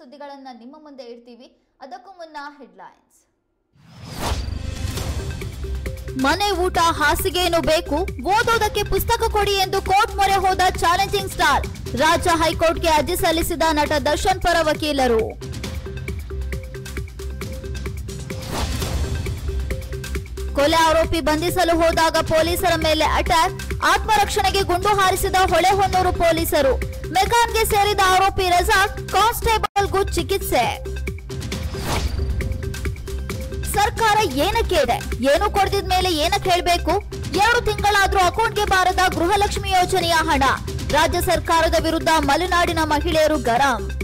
ಸುದ್ದಿಗಳನ್ನ ನಿಮ್ಮ ಮುಂದೆ ಇಡ್ತೀವಿ ಅದಕ್ಕೂ ಮುನ್ನ ಹೆಡ್ಲೈನ್ಸ್ ಮನೆ ಊಟ ಹಾಸಿಗೆಯನ್ನು ಬೇಕು ಓದೋದಕ್ಕೆ ಪುಸ್ತಕ ಕೊಡಿ ಎಂದು ಕೋರ್ಟ್ ಮೊರೆ ಹೋದ ಚಾಲೆಂಜಿಂಗ್ ಸ್ಟಾರ್ ರಾಜ್ಯ ಹೈಕೋರ್ಟ್ಗೆ ಅರ್ಜಿ ಸಲ್ಲಿಸಿದ ನಟ ದರ್ಶನ್ ಪರ ವಕೀಲರು ಕೊಲೆ ಆರೋಪಿ ಬಂಧಿಸಲು ಹೋದಾಗ ಪೊಲೀಸರ ಮೇಲೆ ಅಟ್ಯಾಕ್ ಆತ್ಮರಕ್ಷಣೆಗೆ ಗುಂಡು ಹಾರಿಸಿದ ಹೊಳೆಹೊನ್ನೂರು ಪೊಲೀಸರು ಮೆಕಾನ್ಗೆ ಸೇರಿದ ಆರೋಪಿ ರಜಾಕ್ ಕಾನ್ಸ್ಟೇಬಲ್ಗೂ ಚಿಕಿತ್ಸೆ ಸರ್ಕಾರ ಏನಕ್ಕೆ ಇದೆ ಏನು ಕೊಡ್ದಿದ ಮೇಲೆ ಏನಕ್ಕೆ ಹೇಳ್ಬೇಕು ಎರಡು ತಿಂಗಳಾದ್ರೂ ಅಕೌಂಟ್ಗೆ ಬಾರದ ಗೃಹಲಕ್ಷ್ಮಿ ಯೋಜನೆಯ ಹಣ ರಾಜ್ಯ ಸರ್ಕಾರದ ವಿರುದ್ಧ ಮಲೆನಾಡಿನ ಮಹಿಳೆಯರು ಗರಂ